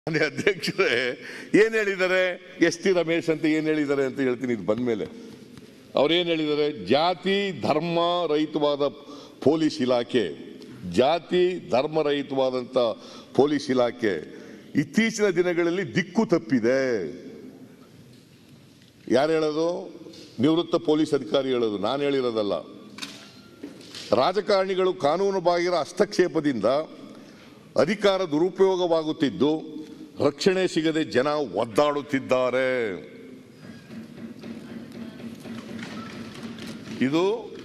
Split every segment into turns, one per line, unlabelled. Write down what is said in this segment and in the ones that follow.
ಮಾನ್ಯ ಅಧ್ಯಕ್ಷರೇ ಏನ್ ಹೇಳಿದ್ದಾರೆ ಎಸ್ ಟಿ ರಮೇಶ್ ಅಂತ ಏನ್ ಹೇಳಿದ್ದಾರೆ ಅಂತ ಹೇಳ್ತೀನಿ ಇದು ಬಂದ್ಮೇಲೆ ಅವ್ರೇನ್ ಹೇಳಿದ್ದಾರೆ ಜಾತಿ ಧರ್ಮ ರಹಿತವಾದ ಪೊಲೀಸ್ ಇಲಾಖೆ ಜಾತಿ ಧರ್ಮ ರಹಿತವಾದಂತ ಪೊಲೀಸ್ ಇಲಾಖೆ ಇತ್ತೀಚಿನ ದಿನಗಳಲ್ಲಿ ದಿಕ್ಕು ತಪ್ಪಿದೆ ಯಾರು ಹೇಳೋದು ನಿವೃತ್ತ ಪೊಲೀಸ್ ಅಧಿಕಾರಿ ಹೇಳೋದು ನಾನು ಹೇಳಿರೋದಲ್ಲ ರಾಜಕಾರಣಿಗಳು ಕಾನೂನು ಬಾಹಿರ ಹಸ್ತಕ್ಷೇಪದಿಂದ ಅಧಿಕಾರ ದುರುಪಯೋಗವಾಗುತ್ತಿದ್ದು ರಕ್ಷಣೆ ಸಿಗದೆ ಜನ ಒದ್ದಾಡುತ್ತಿದ್ದಾರೆ ಇದು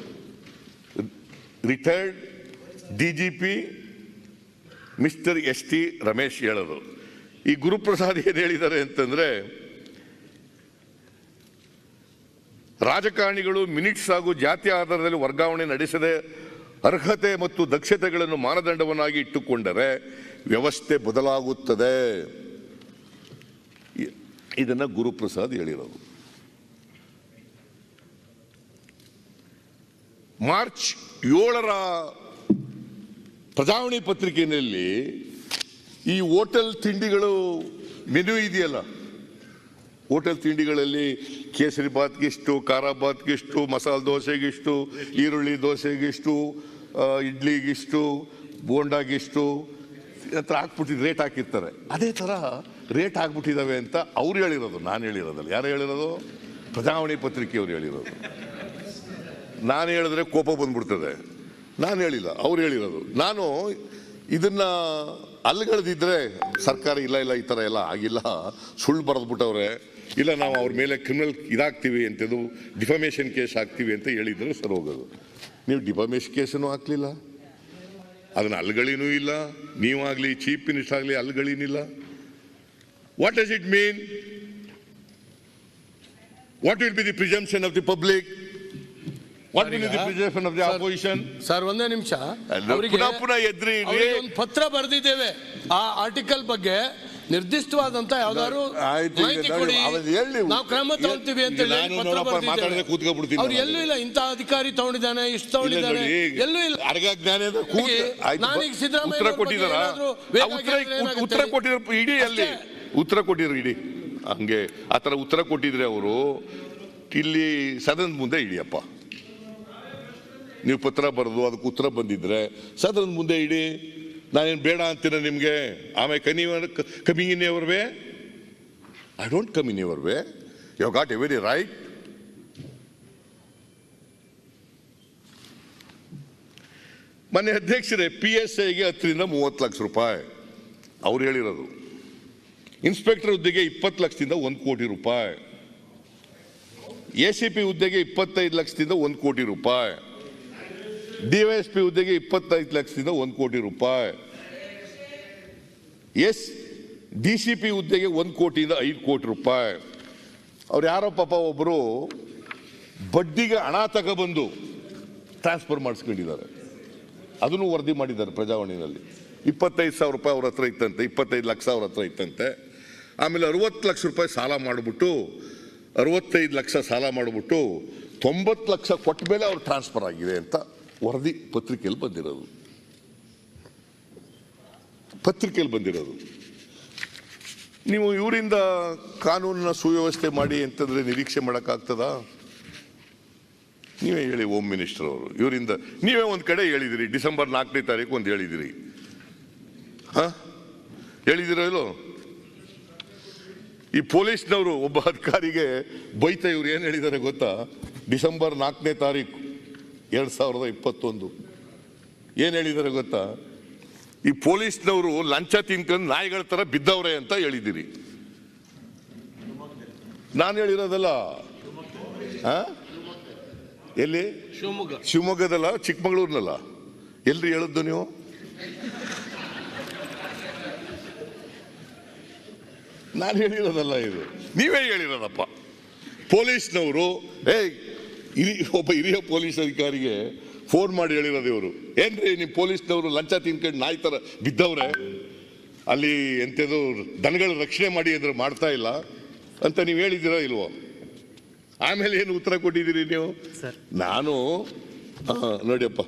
retired DGP mister S T Ramesh ಹೇಳೋದು ಈ ಗುರುಪ್ರಸಾದ್ ಏನು ಹೇಳಿದ್ದಾರೆ ಅಂತಂದ್ರೆ ರಾಜಕಾರಣಿಗಳು ಮಿನಿಟ್ಸ್ ಹಾಗೂ ಜಾತಿ ಆಧಾರದಲ್ಲಿ ವರ್ಗಾವಣೆ ನಡೆಸದೆ ಅರ್ಹತೆ ಮತ್ತು ದಕ್ಷತೆಗಳನ್ನು ಮಾನದಂಡವನ್ನಾಗಿ ಇಟ್ಟುಕೊಂಡರೆ ವ್ಯವಸ್ಥೆ ಬದಲಾಗುತ್ತದೆ ಇ- ಇದನ್ನ ಗುರುಪ್ರಸಾದ್ ಹೇಳಿರೋದು ಮಾರ್ಚ್ ಏಳರ ಪ್ರಜಾವಣಿ ಪತ್ರಿಕೆಯಲ್ಲಿ ಈ ಹೋಟೆಲ್ ತಿಂಡಿಗಳು ಮೆನು ಇದೆಯಲ್ಲ ಹೋಟೆಲ್ ತಿಂಡಿಗಳಲ್ಲಿ ಕೇಸರಿ ಬಾತ್ಗಿಷ್ಟು ಖಾರ ಬಾತ್ಗಿಷ್ಟು ಮಸಾಲೆ ದೋಸೆಗಿಷ್ಟು ಈರುಳ್ಳಿ ದೋಸೆಗಿಷ್ಟು ಆ, ಇಡ್ಲಿಗಿಷ್ಟು ಬೋಂಡಾಗಿಷ್ಟು ಅಂತ ಹಾಕ್ಬಿಟ್ಟಿದ್ದು ರೇಟ್ ಹಾಕಿರ್ತಾರೆ ಅದೇ ಥರ ರೇಟ್ ಹಾಕ್ಬಿಟ್ಟಿದ್ದಾವೆ ಅಂತ ಅವ್ರು ಹೇಳಿರೋದು ನಾನು ಹೇಳಿರೋದಲ್ಲ ಯಾರು ಹೇಳಿರೋದು ಪ್ರಜಾವಣಿ ಪತ್ರಿಕೆಯವ್ರು ಹೇಳಿರೋದು ನಾನು ಹೇಳಿದ್ರೆ ಕೋಪ ಬಂದ್ಬಿಡ್ತದೆ ನಾನು ಹೇಳಿಲ್ಲ ಅವ್ರು ಹೇಳಿರೋದು ನಾನು ಇದನ್ನ ಅಲ್ಗಳ್ದಿದ್ರೆ ಸರ್ಕಾರ ಇಲ್ಲ ಇಲ್ಲ ಈ ಥರ ಎಲ್ಲ ಆಗಿಲ್ಲ ಸುಳ್ಳು ಬರೆದ್ಬಿಟ್ಟವ್ರೆ ಇಲ್ಲ ನಾವು ಅವ್ರ ಮೇಲೆ ಕ್ರಿಮಿನಲ್ ಇದಾಗ್ತೀವಿ ಅಂತದ್ದು ಡಿಫಮೇಷನ್ ಕೇಸ್ ಹಾಕ್ತೀವಿ ಅಂತ ಹೇಳಿದ್ರೆ ಸರ್ ಹೋಗೋದು ನೀವು ಡಿಫಮೇಷನ್ ಕೇಸನ್ನು ಹಾಕ್ಲಿಲ್ಲ ಅದನ್ನ ಅಲ್ಗಳಿನೂ ಇಲ್ಲ ನೀವಾಗ್ಲಿ ಚೀಫ್ ಮಿನಿಸ್ಟರ್ ಆಗಲಿ ಅಲ್ಗಳಿನಿಲ್ಲ what does it mean what will be the presumption of the public what will be the presumption of the opposition
sir ಒಂದೇ ನಿಮಿಷ
ಅಲ್ಲ,
ಅವರಿಗೆ
ಪುನಃ ಪುನಃ ಎದ್ರಿ ಇಲ್ಲಿ.
ಅವರಿಗೆ ಒಂದು ಪತ್ರ ಬರೆದಿದ್ದೇವೆ ಆ ಆರ್ಟಿಕಲ್ ಬಗ್ಗೆ ನಿರ್ದಿಷ್ಟವಾದಂತ ಯಾವ್ದಾದ್ರು
ಆಯ್ತು, ಈಗ
ಮಾಹಿತಿ
ನೋಡಿ,
ಕೊಡಿ
ಅವತ್ತು ಹೇಳಿ.
ನಾವು ಕ್ರಮ ತಗೊಳ್ತೀವಿ ಅಂತ ಹೇಳಿ
ನಾನು
ಪತ್ರ
ನೋಡಪ್ಪ ಮಾತಾಡದೆ ಕೂತ್ಕೊಂಡ್ಬಿಡ್ತೀನಿ
ಅವ್ರು
ನಾನು.
ಎಲ್ಲೂ ಇಲ್ಲ ಇಂಥ ಅಧಿಕಾರಿ ತಗೊಂಡಿದ್ದಾನೆ ಇಷ್ಟು
ಇಲ್ಲ
ತಗೊಂಡಿದ್ದಾನೆ
ನೋಡಿ,
ಎಲ್ಲೂ ಇಲ್ಲ
ಅರ್ಗ ಜ್ಞಾನೇಂದ್ರ ಕೂತ್-
ಹೀಗೆ
ಆಯ್ತು,
ನಾನೀಗ ಸಿದ್ದರಾಮಯ್ಯ
ಉತ್ತರ
ಅವ್ರ ಬಗ್ಗೆ
ಕೊಟ್ಟಿದ್ದಾರಾ?
ಏನಾದ್ರು
ಆ
ವೇಗ
ಉತ್ತರ
ಹಾಕಿದ್ರೆ ಏನಾಗುತ್ತೆ?
ಉತ್ತರ ಕೊಟ್ಟಿದ್ರು ಇಡೀ ಅಲ್ಲಿ
ಅಷ್ಟೇ.
ಉತ್ತರ ಕೊಟ್ಟಿದ್ರು ಇಡೀ ಹಂಗೆ ಆ ಥರ ಉತ್ತರ ಕೊಟ್ಟಿದ್ರೆ ಅವರು ಇಲ್ಲಿ ಸದನದ ಮುಂದೆ ಇಡಿಯಪ್ಪ ನೀವು ಪತ್ರ ಬರೆದು ಅದಕ್ಕೆ ಉತ್ತರ ಬಂದಿದ್ರೆ ಸದನದ ಮುಂದೆ ಇಡಿ ನಾನೇನು ಬೇಡ ಅಂತೀನ ನಿಮಗೆ ಆಮೇಲೆ ಕನಿ coming in your way I don't come in your way you got a very right ಮನೆ ಅಧ್ಯಕ್ಷರೇ ಪಿ ಎಸ್ ಐಗೆ ಹತ್ತರಿಂದ ಮೂವತ್ತು ಲಕ್ಷ ರೂಪಾಯಿ ಅವ್ರು ಹೇಳಿರೋದು ಇನ್ಸ್ಪೆಕ್ಟರ್ ಹುದ್ದೆಗೆ ಇಪ್ಪತ್ತು ಲಕ್ಷದಿಂದ ಒಂದು ಕೋಟಿ ರೂಪಾಯಿ ಎ ಸಿ ಪಿ ಹುದ್ದೆಗೆ ಇಪ್ಪತ್ತೈದು ಲಕ್ಷದಿಂದ ಒಂದು ಕೋಟಿ ರೂಪಾಯಿ ಡಿವೈಎಸ್ ಪಿ ಹುದ್ದೆಗೆ ಇಪ್ಪತ್ತೈದು ಲಕ್ಷದಿಂದ ಒಂದು ಕೋಟಿ ರೂಪಾಯಿ ಎಸ್ ಡಿ ಸಿ ಪಿ ಹುದ್ದೆಗೆ ಒಂದು ಕೋಟಿಯಿಂದ ಐದು ಕೋಟಿ ರೂಪಾಯಿ ಅವ್ರು ಯಾರೋ ಪಾಪ ಒಬ್ಬರು ಬಡ್ಡಿಗೆ ಹಣ ತಗೊಬಂದು ಟ್ರಾನ್ಸ್ಫರ್ ಮಾಡಿಸ್ಕೊಂಡಿದ್ದಾರೆ ಅದನ್ನು ವರದಿ ಮಾಡಿದ್ದಾರೆ ಪ್ರಜಾವಾಣಿನಲ್ಲಿ ಇಪ್ಪತ್ತೈದು ಸಾವಿರ ರೂಪಾಯಿ ಅವ್ರ ಹತ್ರ ಇತ್ತಂತೆ ಇಪ್ಪತ್ತೈದು ಲಕ್ಷ ಅವ್ರ ಹತ್ರ ಇತ್ತಂತೆ ಆಮೇಲೆ ಅರವತ್ತು ಲಕ್ಷ ರೂಪಾಯಿ ಸಾಲ ಮಾಡಿಬಿಟ್ಟು ಅರವತ್ತೈದು ಲಕ್ಷ ಸಾಲ ಮಾಡಿಬಿಟ್ಟು ತೊಂಬತ್ತು ಲಕ್ಷ ಕೊಟ್ಟ ಮೇಲೆ ಅವ್ರು ಟ್ರಾನ್ಸ್ಫರ್ ಆಗಿದೆ ಅಂತ ವರದಿ ಪತ್ರಿಕೆಯಲ್ಲಿ ಬಂದಿರೋದು ಪತ್ರಿಕೆಯಲ್ಲಿ ಬಂದಿರೋದು ನೀವು ಇವರಿಂದ ಕಾನೂನನ್ನ ಸುವ್ಯವಸ್ಥೆ ಮಾಡಿ ಅಂತಂದ್ರೆ ನಿರೀಕ್ಷೆ ಮಾಡೋಕ್ಕಾಗ್ತದಾ ನೀವೇ ಹೇಳಿ ಹೋಮ್ ಮಿನಿಸ್ಟರ್ ಅವರು ಇವರಿಂದ ನೀವೇ ಒಂದು ಕಡೆ ಹೇಳಿದಿರಿ ಡಿಸೆಂಬರ್ ನಾಲ್ಕನೇ ತಾರೀಕು ಒಂದು ಹೇಳಿದಿರಿ ಹಾ ಹೇಳಿದಿರೋ ಇಲ್ಲೋ ಈ ಪೊಲೀಸ್ನವರು ಒಬ್ಬ ಅಧಿಕಾರಿಗೆ ಬೈತ ಇವ್ರು ಏನು ಹೇಳಿದ್ದಾರೆ ಗೊತ್ತಾ ಡಿಸೆಂಬರ್ ನಾಲ್ಕನೇ ತಾರೀಕು ಎರಡ್ ಸಾವಿರದ ಇಪ್ಪತ್ತೊಂದು ಏನು ಹೇಳಿದ್ದಾರೆ ಗೊತ್ತಾ ಈ ಪೊಲೀಸ್ನವರು ಲಂಚ ತಿನ್ಕೊಂಡು ನಾಯಿಗಳ ತರ ಬಿದ್ದವ್ರೆ ಅಂತ ಹೇಳಿದಿರಿ ನಾನು ಹೇಳಿರೋದಲ್ಲ ಹಾ ಎಲ್ಲಿ
ಶಿವಮೊಗ್ಗ
ಶಿವಮೊಗ್ಗದಲ್ಲ ಚಿಕ್ಕಮಗಳೂರಿನಲ್ಲ ಎಲ್ರಿ ಹೇಳಿದ್ದು ನೀವು ನಾನು ಹೇಳಿರೋದಲ್ಲ ಇದು ನೀವೇ ಹೇಳಿರೋದಪ್ಪ ಪೊಲೀಸ್ನವರು ಏ ಹಿರಿ ಒಬ್ಬ ಹಿರಿಯ ಪೊಲೀಸ್ ಅಧಿಕಾರಿಗೆ ಫೋನ್ ಮಾಡಿ ಹೇಳಿರೋದು ಇವರು ಏನ್ರಿ ನಿಮ್ಮ ಪೊಲೀಸ್ನವರು ಲಂಚ ತಿನ್ಕೊಂಡು ನಾಯಿ ಥರ ಬಿದ್ದವ್ರೆ ಅಲ್ಲಿ ಎಂಥದ್ದು ದನಗಳ ರಕ್ಷಣೆ ಮಾಡಿ ಅಂದ್ರೆ ಮಾಡ್ತಾ ಇಲ್ಲ ಅಂತ ನೀವು ಹೇಳಿದ್ದೀರೋ ಇಲ್ವೋ ಆಮೇಲೆ ಏನು ಉತ್ತರ ಕೊಟ್ಟಿದ್ದೀರಿ ನೀವು ನಾನು ಆ, ನೋಡಿಯಪ್ಪ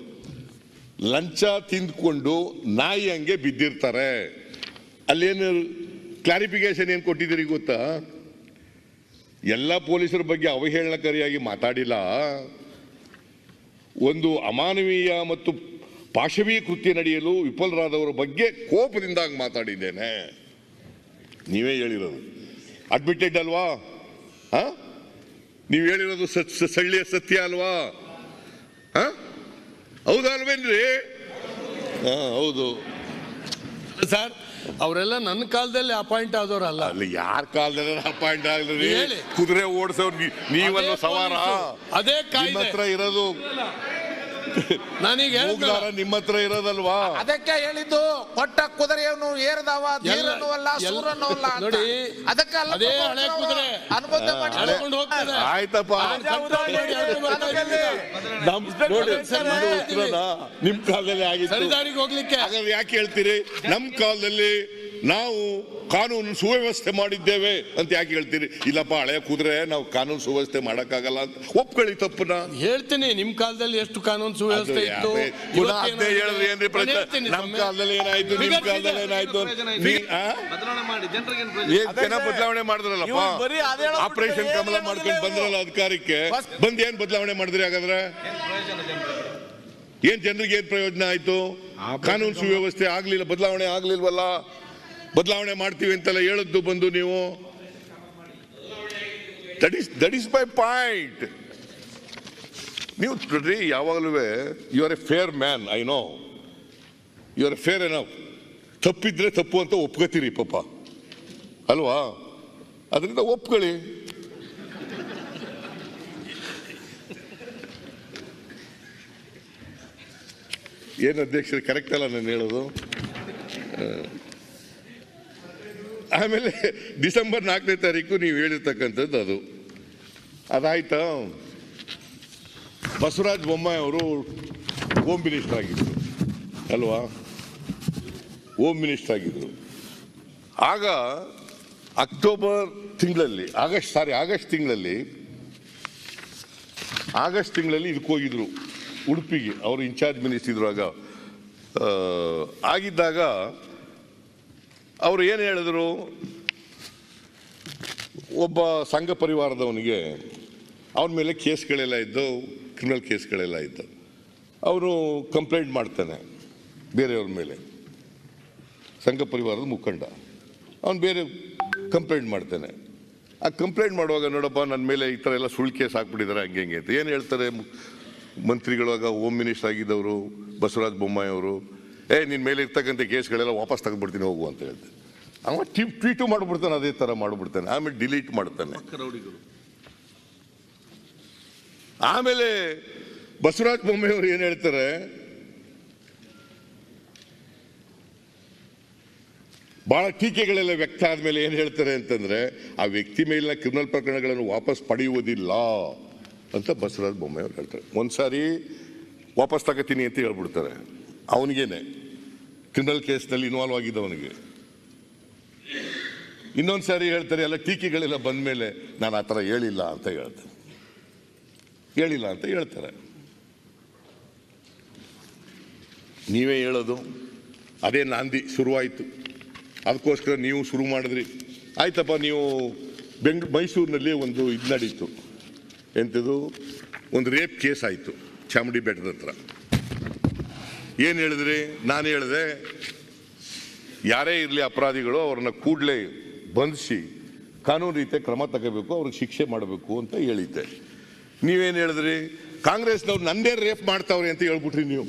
ಲಂಚ ತಿಂದ್ಕೊಂಡು ನಾಯಿ ಹಂಗೆ ಬಿದ್ದಿರ್ತಾರೆ ಅಲ್ಲೇನು ಕ್ಲಾರಿಫಿಕೇಶನ್ ಏನು ಕೊಟ್ಟಿದ್ದೀರಿ ಗೊತ್ತಾ ಎಲ್ಲ ಪೊಲೀಸರ ಬಗ್ಗೆ ಅವಹೇಳನಕಾರಿಯಾಗಿ ಮಾತಾಡಿಲ್ಲ ಒಂದು ಅಮಾನವೀಯ ಮತ್ತು ಪಾಶವೀ ಕೃತ್ಯ ನಡೆಯಲು ವಿಫಲರಾದವರ ಬಗ್ಗೆ ಕೋಪದಿಂದ ಹಂಗ್ ಮಾತಾಡಿದ್ದೇನೆ ನೀವೇ ಹೇಳಿರೋದು ಅಡ್ಮಿಟೆಡ್ ಅಲ್ವಾ ಹಾ ನೀವು ಹೇಳಿರೋದು ಸ- ಸ- ಸಳ್ಳಿಯ ಸತ್ಯ ಅಲ್ವಾ ಹಾ ಹೌದಲ್ವೇನ್ರಿ ಹಾ ಹೌದು
ಸರ್ ಅವರೆಲ್ಲ ನನ್ನ ಕಾಲದಲ್ಲಿ ಅಪಾಯಿಂಟ್ ಆದವರಲ್ಲ
ಅಲ್ಲಿ ಯಾರ ಕಾಲದಲ್ಲಿ ಅಪಾಯಿಂಟ್ ಆಗ್ಲಿ
ಹೇಳಿ.
ಕುದುರೆ ಓಡಿಸೋರು ನೀವನ್ನ
ಅದೇ
ಸವಾರ
ಪೊಲೀಸು, ಅದೇ
ನಿಮ್ಮ
ಕಾಯ್ದೆ
ಹತ್ರ ಇರೋದು
ನಾನೀಗ ಹೇಳಿದ್ನಲ್ಲ,
ಮೂಗ್ದಾರ ನಿಮ್ಮ ಹತ್ರ ಇರೋದಲ್ವಾ
ಅದಕ್ಕೆ ಹೇಳಿದ್ದು ಕೊಟ್ಟ ಕುದುರೆಯನ್ನು ಏರದವ ಧೀರನೂ ಅಲ್ಲ
ಎಲ್ಲ-
ಸೂರನೂ ಅಲ್ಲ ಅಂತ.
ನೋಡಿ,
ಅದಕ್ಕೆ ಅಲ್ಲ
ಅದೇ
ಪಾಪ
ಹಳೆ
ಅವ್ರು
ಕುದುರೆ.
ಅನುಬಂಧ ಮಾಡಿ
ಎಳ್ಕೊಂಡು ಹೋಗ್ತದೆ
ಆಯ್ತಪ್ಪ
ಅದನ್ನ control ಮಾಡಿ ಎಳ್ಕೊಂಡು ಬರ್ತಾ ಇದ್ದೀರಾ?
ನಮ್ ನೋಡಿ
ಸರಿ,
ಇದು ಉತ್ತರನ ನಿಮ್ ಕಾಲದಲ್ಲಿ ಆಗಿತ್ತು
ಸರಿದಾರಿಗೆ ಹೋಗ್ಲಿಕ್ಕೆ
ಹಾಗಾದ್ರೆ ಯಾಕೆ ಹೇಳ್ತೀರಿ ನಮ್ ಕಾಲದಲ್ಲಿ ನಾವು ಕಾನೂನು ಸುವ್ಯವಸ್ಥೆ ಮಾಡಿದ್ದೇವೆ ಅಂತ ಯಾಕೆ ಹೇಳ್ತೀರಿ ಇಲ್ಲಪ್ಪ ಹಳೆ ಕುದುರೆ ನಾವು ಕಾನೂನು ಸುವ್ಯವಸ್ಥೆ ಮಾಡಕ್ಕಾಗಲ್ಲ ಅಂತ ಒಪ್ಕೊಳ್ಳಿ ತಪ್ಪನ
ಹೇಳ್ತೀನಿ ನಿಮ್ ಕಾಲದಲ್ಲಿ ಎಷ್ಟು ಕಾನೂನು ಸುವ್ಯವಸ್ಥೆ
ಅದು
ಇತ್ತು
ಯಾಕೆ? ಪುನಃ ಅದ್ನೇ
ಇವತ್ತೇನಾಗಿದೆ?
ಹೇಳಿದ್ರೆ ಏನ್ರಿ
ನಾನು
ಪ್ರಶ್ನೆ
ಹೇಳ್ತೀನಿ
ನಮ್
ಸ್ವಾಮಿ.
ಕಾಲದಲ್ಲಿ ಏನಾಯ್ತು ನಿಮ್
Figures
ಕಾಲದಲ್ಲಿ
ಇದೆ.
ಏನಾಯ್ತು ನೀ ಆ?
ಬದಲಾವಣೆ ಮಾಡಿ ಜನರಿಗೆ
ಏನ್ ಜನ ಬದಲಾವಣೆ ಮಾಡಿದ್ರಲ್ಲಪ್ಪ
ಇವ್ರು ಬರೀ ಅದೇ ಹೇಳ್ಬಿಟ್ರೆ
ಆಪರೇಷನ್
ಏನ್
ಕಮಲ ಮಾಡ್ಕೊಂಡು
ಮಾಡೋದಿಲ್ಲ
ಬಂದ್ರಲ್ಲ ಅಧಿಕಾರಕ್ಕೆ
ಫಸ್ಟ್-
ಬಂದ್ ಏನ್ ಬದಲಾವಣೆ ಮಾಡಿದ್ರಿ ಹಾಗಾದ್ರೆ ಏನ್ ಜನರಿಗೆ ಏನ್ ಪ್ರಯೋಜನ ಆಯ್ತು ಕಾನೂನು ಸುವ್ಯವಸ್ಥೆ ಆಗ್ಲಿಲ್ಲ ಬದಲಾವಣೆ ಆಗ್ಲಿಲ್ವಲ್ಲ ಬದಲಾವಣೆ ಮಾಡ್ತೀವಿ ಅಂತೆಲ್ಲ ಹೇಳದ್ದು ಬಂದು ನೀವು that is that is my point ನೀವು ನೋಡ್ರಿ ಯಾವಾಗಲೂ you are a fair man I know you are fair enough ತಪ್ಪಿದ್ರೆ ತಪ್ಪು ಅಂತ ಒಪ್ಕೋತೀರಿ ಪಾಪ ಅಲ್ವಾ ಅದರಿಂದ ಒಪ್ಕೊಳ್ಳಿ ಏನು ಅಧ್ಯಕ್ಷರು ಕರೆಕ್ಟ್ ಅಲ್ಲ ನಾನು ಹೇಳೋದು ಆ. ಆಮೇಲೆ ಡಿಸೆಂಬರ್ ನಾಲ್ಕನೇ ತಾರೀಕು ನೀವು ಹೇಳಿರ್ತಕ್ಕಂಥದ್ದು ಅದು ಅದಾಯ್ತಾ ಬಸವರಾಜ ಬೊಮ್ಮಾಯಿ ಅವರು ಹೋಮ್ ಮಿನಿಸ್ಟರ್ ಆಗಿದ್ರು ಅಲ್ವಾ ಹೋಮ್ ಮಿನಿಸ್ಟರ್ ಆಗಿದ್ರು ಆಗ ಅಕ್ಟೋಬರ್ ತಿಂಗಳಲ್ಲಿ ಆಗಸ್ಟ್ ಸಾರಿ ಆಗಸ್ಟ್ ತಿಂಗಳಲ್ಲಿ ಆಗಸ್ಟ್ ತಿಂಗಳಲ್ಲಿ ಇದಕ್ಕೆ ಹೋಗಿದ್ರು ಉಡುಪಿಗೆ ಅವರು ಇನ್ಚಾರ್ಜ್ ಮಿನಿಸ್ಟರ್ ಇದ್ರು ಆಗ ಆ, ಆಗಿದ್ದಾಗ ಅವರು ಏನು ಹೇಳಿದ್ರು ಒಬ್ಬ ಸಂಘ ಪರಿವಾರದವನಿಗೆ ಅವನ ಮೇಲೆ ಕೇಸ್ಗಳೆಲ್ಲ ಇದ್ದು ಕ್ರಿಮಿನಲ್ ಕೇಸ್ಗಳೆಲ್ಲ ಇದ್ದು ಅವನು ಕಂಪ್ಲೇಂಟ್ ಮಾಡ್ತಾನೆ ಬೇರೆಯವ್ರ ಮೇಲೆ ಸಂಘ ಪರಿವಾರದ ಮುಖಂಡ ಅವನು ಬೇರೆ ಕಂಪ್ಲೇಂಟ್ ಮಾಡ್ತಾನೆ ಆ ಕಂಪ್ಲೇಂಟ್ ಮಾಡುವಾಗ ನೋಡಪ್ಪ ನನ್ನ ಮೇಲೆ ಈ ಥರ ಎಲ್ಲ ಸುಳ್ಳು ಕೇಸ್ ಹಾಕ್ಬಿಟ್ಟಿದ್ದಾರೆ ಹಂಗೆ ಹಿಂಗೆ ಅಂತ ಏನು ಹೇಳ್ತಾರೆ ಮು- ಮಂತ್ರಿಗಳಾಗ ಹೋಮ್ ಮಿನಿಸ್ಟರ್ ಆಗಿದ್ದವರು ಬಸವರಾಜ ಬೊಮ್ಮಾಯಿ ಅವರು ಏ ನಿನ್ನ ಮೇಲೆ ಇರ್ತಕ್ಕಂಥ ಕೇಸ್ಗಳೆಲ್ಲ ವಾಪಸ್ ತೆಗೆದ್ಬಿಡ್ತೀನಿ ಹೋಗು ಅಂತ ಹೇಳ್ತಾರೆ ಅವ ಟಿಪ್ ಟ್ವೀಟು ಮಾಡ್ಬಿಡ್ತಾನೆ ಅದೇ ಥರ ಮಾಡ್ಬಿಡ್ತಾನೆ ಆಮೇಲೆ ಡಿಲೀಟ್ ಮಾಡ್ತಾನೆ
ರೌಡಿಗಳು
ಆಮೇಲೆ ಬಸವರಾಜ ಬೊಮ್ಮಾಯಿ ಅವರು ಏನು ಹೇಳ್ತಾರೆ ಬಹಳ ಟೀಕೆಗಳೆಲ್ಲ ವ್ಯಕ್ತ ಆದ್ಮೇಲೆ ಏನು ಹೇಳ್ತಾರೆ ಅಂತಂದ್ರೆ ಆ ವ್ಯಕ್ತಿ ಮೇಲಿನ ಕ್ರಿಮಿನಲ್ ಪ್ರಕರಣಗಳನ್ನು ವಾಪಸ್ ಪಡೆಯುವುದಿಲ್ಲ ಅಂತ ಬಸವರಾಜ ಬೊಮ್ಮಾಯಿ ಅವರು ಹೇಳ್ತಾರೆ ಒಂದ್ಸಾರಿ ವಾಪಸ್ ತಗೋತೀನಿ ಅಂತ ಹೇಳ್ಬಿಡ್ತಾರೆ ಅವನಿಗೇನೆ ಕ್ರಿಮಿನಲ್ ಕೇಸ್ನಲ್ಲಿ ಇನ್ವಾಲ್ವ್ ಆಗಿದ್ದವನಿಗೆ ಇನ್ನೊಂದು ಸಾರಿ ಹೇಳ್ತಾರೆ ಎಲ್ಲ ಟೀಕೆಗಳೆಲ್ಲ ಬಂದ ಮೇಲೆ ನಾನು ಆ ಥರ ಹೇಳಿಲ್ಲ ಅಂತ ಹೇಳ್ತಾರೆ ಹೇಳಿಲ್ಲ ಅಂತ ಹೇಳ್ತಾರೆ ನೀವೇ ಹೇಳೋದು ಅದೇ ನಾಂದಿ ಶುರುವಾಯಿತು ಅದಕ್ಕೋಸ್ಕರ ನೀವು ಶುರು ಮಾಡಿದ್ರಿ ಆಯ್ತಪ್ಪ ನೀವು ಬೆಂಗ್ ಮೈಸೂರಿನಲ್ಲಿ ಒಂದು ಇದು ನಡೀತು ಎಂಥದ್ದು ಒಂದು ರೇಪ್ ಕೇಸ್ ಆಯಿತು ಚಾಮುಂಡಿ ಬೆಟ್ಟದ ಹತ್ರ ಏನು ಹೇಳಿದ್ರಿ ನಾನು ಹೇಳಿದೆ ಯಾರೇ ಇರಲಿ ಅಪರಾಧಿಗಳು ಅವ್ರನ್ನ ಕೂಡಲೇ ಬಂಧಿಸಿ ಕಾನೂನು ರೀತಿಯ ಕ್ರಮ ತಗೋಬೇಕು ಅವ್ರಿಗೆ ಶಿಕ್ಷೆ ಮಾಡಬೇಕು ಅಂತ ಹೇಳಿದ್ದೆ ನೀವೇನು ಹೇಳಿದ್ರಿ ಕಾಂಗ್ರೆಸ್ನವ್ರು ನಂದೇ ರೇಪ್ ಮಾಡ್ತಾವ್ರೆ ಅಂತ ಹೇಳ್ಬಿಟ್ರಿ ನೀವು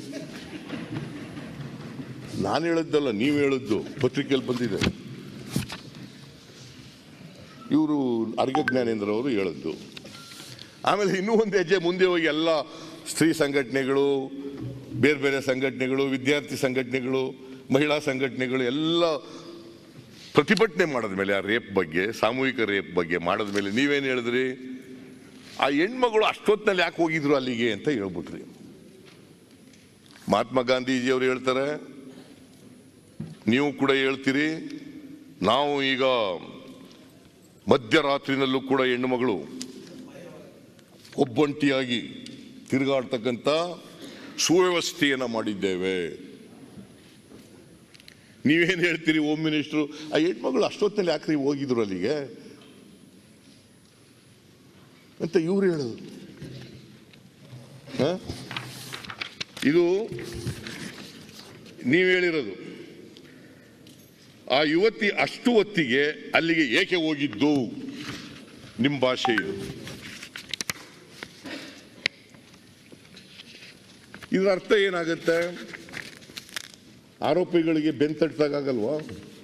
ನಾನು ಹೇಳಿದ್ದಲ್ಲ ನೀವು ಹೇಳಿದ್ದು ಪತ್ರಿಕೆಯಲ್ಲಿ ಬಂದಿದೆ ಇವರು ಅರ್ಘ ಜ್ಞಾನೇಂದ್ರ ಅವರು ಹೇಳಿದ್ದು ಆಮೇಲೆ ಇನ್ನೂ ಒಂದು ಹೆಜ್ಜೆ ಮುಂದೆ ಹೋಗಿ ಎಲ್ಲ ಸ್ತ್ರೀ ಸಂಘಟನೆಗಳು ಬೇರೆ ಬೇರೆ ಸಂಘಟನೆಗಳು ವಿದ್ಯಾರ್ಥಿ ಸಂಘಟನೆಗಳು ಮಹಿಳಾ ಸಂಘಟನೆಗಳು ಎಲ್ಲ ಪ್ರತಿಭಟನೆ ಮಾಡಿದ ಮೇಲೆ ಆ ರೇಪ್ ಬಗ್ಗೆ ಸಾಮೂಹಿಕ ರೇಪ್ ಬಗ್ಗೆ ಮಾಡಿದ ಮೇಲೆ ನೀವೇನು ಹೇಳಿದ್ರಿ ಆ ಹೆಣ್ಮಗಳು ಅಷ್ಟೊತ್ತಿನಲ್ಲಿ ಯಾಕೆ ಹೋಗಿದ್ರು ಅಲ್ಲಿಗೆ ಅಂತ ಹೇಳ್ಬಿಟ್ರಿ ಮಹಾತ್ಮ ಗಾಂಧೀಜಿಯವರು ಹೇಳ್ತಾರೆ ನೀವು ಕೂಡ ಹೇಳ್ತೀರಿ ನಾವು ಈಗ ಮಧ್ಯರಾತ್ರಿನಲ್ಲೂ ಕೂಡ ಹೆಣ್ಣು ಮಗಳು ಒಬ್ಬಂಟಿಯಾಗಿ ತಿರುಗಾಡ್ತಕ್ಕಂಥ ಸುವ್ಯವಸ್ಥೆಯನ್ನು ಮಾಡಿದ್ದೇವೆ ನೀವೇನು ಹೇಳ್ತೀರಿ ಹೋಮ್ ಮಿನಿಸ್ಟ್ರು ಆ ಹೆಣ್ಮಗಳು ಅಷ್ಟೊತ್ತಲ್ಲಿ ಯಾಕ್ರಿ ಹೋಗಿದ್ರು ಅಲ್ಲಿಗೆ ಅಂತ ಇವ್ರು ಹೇಳೋದು ಹ? ಇದು ನೀವು ಹೇಳಿರೋದು ಆ ಯುವತಿ ಅಷ್ಟು ಹೊತ್ತಿಗೆ ಅಲ್ಲಿಗೆ ಏಕೆ ಹೋಗಿದ್ದು ನಿಮ್ಮ ಭಾಷೆ ಇದು ಇದರ ಅರ್ಥ ಏನಾಗುತ್ತೆ ಆರೋಪಿಗಳಿಗೆ ಬೆಂತಟ್ಟಾಗಲ್ವಾ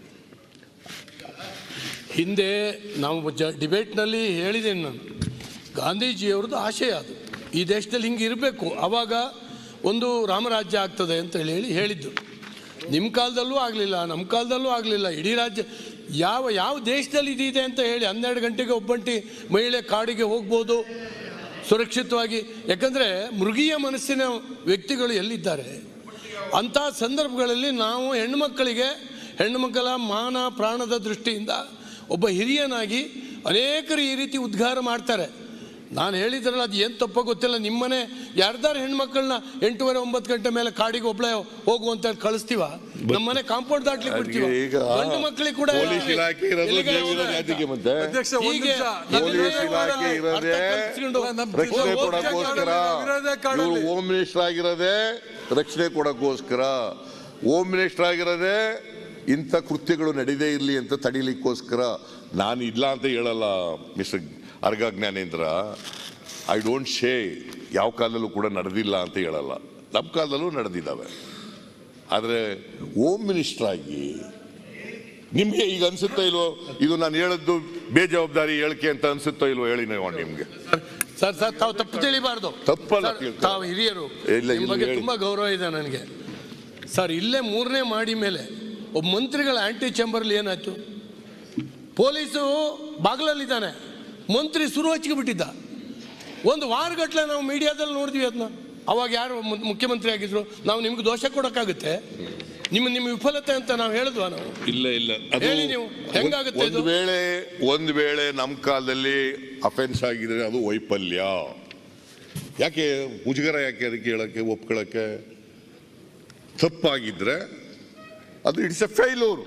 ಹಿಂದೆ ನಾವು ಜ ಡಿಬೇಟ್ನಲ್ಲಿ ಹೇಳಿದ್ದೇನೆ ನಾನು ಗಾಂಧೀಜಿಯವ್ರದ್ದು ಆಶಯ ಅದು ಈ ದೇಶದಲ್ಲಿ ಹಿಂಗೆ ಇರಬೇಕು ಆವಾಗ ಒಂದು ರಾಮರಾಜ್ಯ ಆಗ್ತದೆ ಅಂತ ಹೇಳಿ ಹೇಳಿ ಹೇಳಿದ್ದು ನಿಮ್ಮ ಕಾಲದಲ್ಲೂ ಆಗಲಿಲ್ಲ ನಮ್ಮ ಕಾಲದಲ್ಲೂ ಆಗಲಿಲ್ಲ ಇಡೀ ರಾಜ್ಯ ಯಾವ ಯಾವ ದೇಶದಲ್ಲಿ ಇದಿದೆ ಅಂತ ಹೇಳಿ ಹನ್ನೆರಡು ಗಂಟೆಗೆ ಒಬ್ಬಂಟಿ ಮಹಿಳೆ ಕಾಡಿಗೆ ಹೋಗ್ಬೋದು ಸುರಕ್ಷಿತವಾಗಿ ಯಾಕಂದರೆ ಮೃಗೀಯ ಮನಸ್ಸಿನ ವ್ಯಕ್ತಿಗಳು ಎಲ್ಲಿದ್ದಾರೆ ಅಂಥ ಸಂದರ್ಭಗಳಲ್ಲಿ ನಾವು ಹೆಣ್ಣುಮಕ್ಕಳಿಗೆ ಹೆಣ್ಣುಮಕ್ಕಳ ಮಾನ ಪ್ರಾಣದ ದೃಷ್ಟಿಯಿಂದ ಒಬ್ಬ ಹಿರಿಯನಾಗಿ ಅನೇಕರು ಈ ರೀತಿ ಉದ್ಗಾರ ಮಾಡ್ತಾರೆ ನಾನು ಹೇಳಿದ್ರಲ್ಲ ಅದು ಏನು ತಪ್ಪೋ ಗೊತ್ತಿಲ್ಲ ನಿಮ್ಮನೆ ಯಾರ್ದಾರು ಹೆಣ್ಮಕ್ಳನ್ನ ಎಂಟೂವರೆ ಒಂಬತ್ತು ಗಂಟೆ ಮೇಲೆ ಕಾಡಿಗೆ ಒಬ್ಳೆ ಹೋಗು ಅಂತ ಹೇಳಿ ಕಳಿಸ್ತೀವ ನಮ್ಮನೆ ಕಾಂಪೌಂಡ್ ದಾಟ್ಲಿಕ್ಕೆ ಬಿಡ್ತೀವ
ಅದಕ್ಕೆ ಈಗ
ಗಂಡು ಮಕ್ಕಳಿಗೆ ಕೂಡ
ಪೊಲೀಸ್ ಇಲಾಖೆ ಇರೋದು
ಎಲ್ಲಿಗೆ
ದೇವಿರೋ
ಹೋಗ್ತಾರೆ?
ಜಾತಿಗೆ ಮತ್ತೆ
ಅಧ್ಯಕ್ಷ ಒಂದ್
ಹೀಗೆ
ನಿಮಿಷ
ಪೊಲೀಸ್ ಇಲಾಖೆ ಇರೋದೇ ರಕ್ಷಣೆ ಕೊಡಕ್ಕೋಸ್ಕರ ಇವರು ಹೋಮ್ ಮಿನಿಸ್ಟರ್ ಆಗಿರೋದೇ ರಕ್ಷಣೆ ಕೊಡಕ್ಕೋಸ್ಕರ ಹೋಮ್ ಮಿನಿಸ್ಟರ್ ಆಗಿರೋದೇ ಇಂಥ ಕೃತ್ಯಗಳು ನಡೀದೇ ಇರಲಿ ಅಂತ ತಡಿಲಿಕ್ಕೋಸ್ಕರ ನಾನು ಇಲ್ಲ ಅಂತ ಹೇಳಲ್ಲ mister Araga Jnanendra I don't shy ಯಾವ ಕಾಲದಲ್ಲೂ ಕೂಡ ನಡೆದಿಲ್ಲ ಅಂತ ಹೇಳಲ್ಲ ನಮ್ಮ ಕಾಲದಲ್ಲೂ ನಡೆದಿದ್ದಾವೆ ಆದರೆ ಹೋಮ್ ಮಿನಿಸ್ಟರ್ ಆಗಿ ನಿಮಗೆ ಈಗ ಅನ್ಸುತ್ತೋ ಇಲ್ವೋ ಇದು ನಾನು ಹೇಳದ್ದು ಬೇಜವಾಬ್ದಾರಿ ಹೇಳಿಕೆ ಅಂತ ಅನ್ಸುತ್ತೋ ಇಲ್ವೋ ಹೇಳಿ ನೀವು ನಿಮ್ಗೆ
ಸರ್ ಸರ್ ತಾವು ತಪ್ಪು ತಿಳಿಬಾರ್ದು
ತಪ್ಪಲ್ಲ
ಸರ್,
ತಿಳ್ಕೊಳ್ಳಿ.
ತಾವು ಹಿರಿಯರು
ಇಲ್ಲ,
ನಿಮ್ಮ
ಇಲ್ಲ,
ಬಗ್ಗೆ
ಹೇಳಿ.
ತುಂಬಾ ಗೌರವ ಇದೆ ನನಗೆ ಸರ್ ಇಲ್ಲೇ ಮೂರನೇ ಮಾಡಿ ಮೇಲೆ ಒಬ್ಬ ಮಂತ್ರಿಗಳ ಆಂಟಿ ಚೇಂಬರ್ಲಿ ಏನಾಯ್ತು ಪೊಲೀಸು ಬಾಗಿಲಲ್ಲಿದ್ದಾನೆ ಮಂತ್ರಿ ಶುರು ಹಚ್ಚಿಬಿಟ್ಟಿದ್ದ ಒಂದು ವಾರಗಟ್ಲೆ ನಾವು ಮೀಡಿಯಾದಲ್ಲಿ ನೋಡಿದ್ವಿ ಅದನ್ನ ಅವಾಗ ಯಾರು ಮು- ಮುಖ್ಯಮಂತ್ರಿ ಆಗಿದ್ರು ನಾವು ನಿಮ್ಗೆ ದೋಷ ಕೊಡೋಕ್ಕಾಗುತ್ತೆ ನಿಮ್ಮ ನಿಮ್ಮ ವಿಫಲತೆ ಅಂತ ನಾವು ಹೇಳಿದ್ವಾ ನಾವು
ಇಲ್ಲ ಇಲ್ಲ
ಹೇಳಿ ನೀವು, ಹೆಂಗಾಗುತ್ತೆ
ಒಂದು
ಇದು?
ವೇಳೆ ಒಂದು ವೇಳೆ ನಮ್ಮ ಕಾಲದಲ್ಲಿ ಅಫೆನ್ಸ್ ಆಗಿದ್ರೆ ಅದು ವೈಫಲ್ಯ ಯಾಕೆ ಮುಜುಗರ ಯಾಕೆ ಅದಕ್ಕೆ ಹೇಳಕ್ಕೆ ಒಪ್ಕೊಳ್ಳಕ್ಕೆ ತಪ್ಪಾಗಿದ್ರೆ ಅದು it's a failure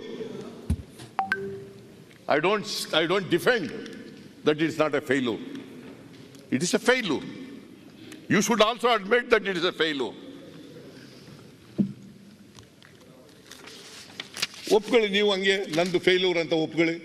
I don't I don't defend that it's not a failure it is a failure you should also admit that it is a failure ಒಪ್ಕೊಳ್ಳಿ ನೀವು ಹಂಗೆ ನಂದು ಫೇಲ್ಯೂರ್ ಅಂತ ಒಪ್ಕೊಳ್ಳಿ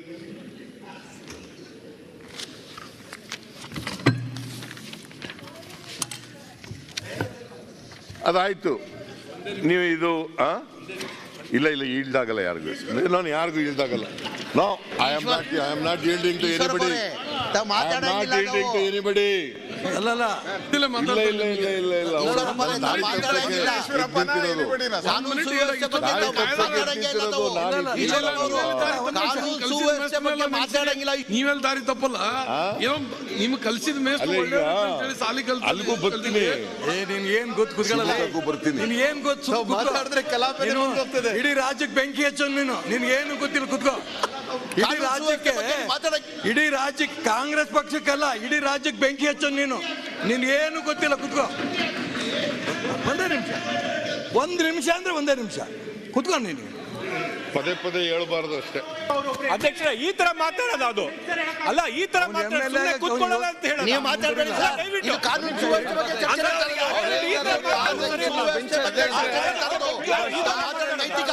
ಅದಾಯ್ತು ನೀವು ಇದು ಆ? ಇಲ್ಲ ಇಲ್ಲ ಈಲ್ದಾಗಲ್ಲ ಯಾರಿಗೂ ನಾನು ಯಾರಿಗೂ ಈಲ್ದಾಗಲ್ಲ no I am not I am not yielding to anybody I am not yielding to anybody
ಅಲ್ಲಲ್ಲ
ಇಲ್ಲ ಇಲ್ಲ ಇಲ್ಲ ಇಲ್ಲ ಇಲ್ಲ ಅವ್ರು
ಈಶ್ವರಪ್ಪನೇ
ದಾರಿ
ನಾವು
ತಪ್ಪಕ್ಕೆ
ಮಾತಾಡಂಗಿಲ್ಲ.
ನಿಂತಿರೋದು.
ಕಾನೂನು ಸುವ್ಯವಸ್ಥೆ ಬಗ್ಗೆ
ದಾರಿ
ನಾವು
ತಪ್ಪಕ್ಕೆ
ಮಾತಾಡಂಗಿಲ್ಲ
ನಿಂತಿರೋದು
ನಾವು.
ನಾನು
ಇಲ್ಲ, ಇಲ್ಲ,
ಈಶ್ವರಪ್ಪ
ಇಲ್ಲ,
ಅವರು
ಇಲ್ಲ,
ಕಾನೂನು ಸುವ್ಯವಸ್ಥೆ ಬಗ್ಗೆ ಮಾತಾಡಂಗಿಲ್ಲ
ನೀವೆಲ್ಲ ದಾರಿ ತಪ್ಪಲ್ಲ ಏನೋ ನಿಮ್ಗೆ ಕಲ್ಸಿದ ಮೇಸ್ಟ್ರು
ಅಲ್ಲ ಈಗ
ಒಳ್ಳೆಯವ್ರು ಅಂತೇಳಿ ಸಾಲಿ ಕಲ್ತು
ಅಲ್ಲಿಗೂ ಬರ್ತೀನಿ
ಏ ನಿನ್ ಏನ್ ಗೊತ್ತು ಕುತ್ಕೊಳ್ಳಲ್ಲ
ಶಿವಮೊಗ್ಗಕ್ಕೂ ಬರ್ತೀನಿ.
ನಿನ್ ಏನ್ ಗೊತ್ತು
ನಾವು ಮಾತಾಡಿದ್ರೆ ಕಲಾಪನೇ
ನೀನು
ಮುಂದುವರ್ತದೆ.
ಇಡೀ ರಾಜ್ಯಕ್ಕೆ ಬೆಂಕಿ ಹಚ್ಚೋನ್ ನೀನು ನಿನ್ ಏನು ಗೊತ್ತಿಲ್ಲ ಕುತ್ಕೋ ಇಡೀ
ಕಾನೂನು
ರಾಜ್ಯಕ್ಕೆ
ಸುವ್ಯವಸ್ಥೆ ಬಗ್ಗೆ ಮಾತಾಡಕ್ಕೆ-
ಇಡೀ ರಾಜ್ಯಕ್ಕೆ ಕಾಂಗ್ರೆಸ್ ಪಕ್ಷಕ್ಕಲ್ಲ ಇಡೀ ರಾಜ್ಯಕ್ಕೆ ಬೆಂಕಿ ಹಚ್ಚೋನ್ ನೀನು ನಿನ್ ಏನು ಗೊತ್ತಿಲ್ಲ ಕುತ್ಕೋ ಒಂದೇ ನಿಮಿಷ ಒಂದ್ ನಿಮಿಷ ಅಂದ್ರೆ ಒಂದೇ ನಿಮಿಷ ಕುತ್ಕೊ ನೀನು
ಪದೇ ಪದೇ ಹೇಳ್ಬಾರ್ದು ಅಷ್ಟೇ
ಅಧ್ಯಕ್ಷರ ಈ ತರ ಮಾತಾಡೋದು ಅದು ಅಲ್ಲ ಈ ತರ
ಅವ್ನು
ಮಾತಾಡೋದು
MLA
ಸುಮ್ನೆ ಕೂತ್ಕೊಳ್ಳೋದು ಅಂತ ಹೇಳೋದು.
ನೀವು ಮಾತಾಡಬೇಡಿ
ಅಲ್ಲ,
ಸರ್.
ದಯವಿಟ್ಟು.
ಇದು ಕಾನೂನು ಸುವ್ಯವಸ್ಥೆ ಬಗ್ಗೆ ಚರ್ಚೆ
ಅಂದ್ರೆ
ಮಾಡ್ತಾರೆ.
already ಈ ತರ ಮಾತಾಡೋದು ಸರಿ ಅಲ್ಲ.
ಕಾನೂನು ಸುವ್ಯವಸ್ಥೆ ಬಗ್ಗೆ ಮಾತಾಡೋದು. ಇದು ಮಾತಾಡೋ ನೈತಿಕ